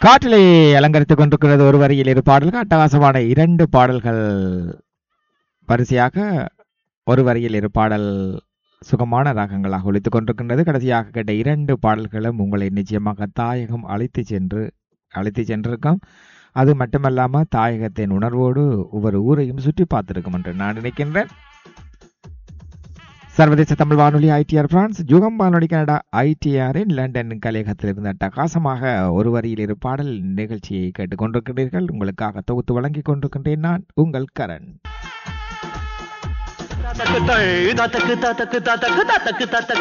காற்றிலே அலங்கரித்துக் கொண்டிருக்கிறது ஒரு வரியில் இரு பாடல்கள் அட்டகாசமான இரண்டு பாடல்கள் வரிசையாக ஒரு வரியில் இரு பாடல் சுகமான ராகங்களாக ஒலித்துக் கொண்டிருக்கின்றது கடைசியாக கேட்ட இரண்டு பாடல்களும் உங்களை நிச்சயமாக தாயகம் அழைத்து சென்று அழைத்து சென்றிருக்கோம் அது மட்டுமல்லாம தாயகத்தின் உணர்வோடு ஒவ்வொரு ஊரையும் சுற்றி பார்த்திருக்கும் என்று நான் நினைக்கின்றேன் சர்வதேச தமிழ் வானொலி ஐடிஆர் பிரான்ஸ் ஜுகம் வானொலி கனடா ஐடிஆரின் லண்டன் கலையகத்தில் இருந்த அட்டகாசமாக ஒரு வரியில் இரு பாடல் நிகழ்ச்சியை கேட்டுக்கொண்டிருக்கிறீர்கள் உங்களுக்காக தொகுத்து வழங்கிக் கொண்டிருக்கின்றேன் நான் உங்கள் கரண் தக்கு தக்கு தக்கு தக்கு தக்கு தக்கு தக்கு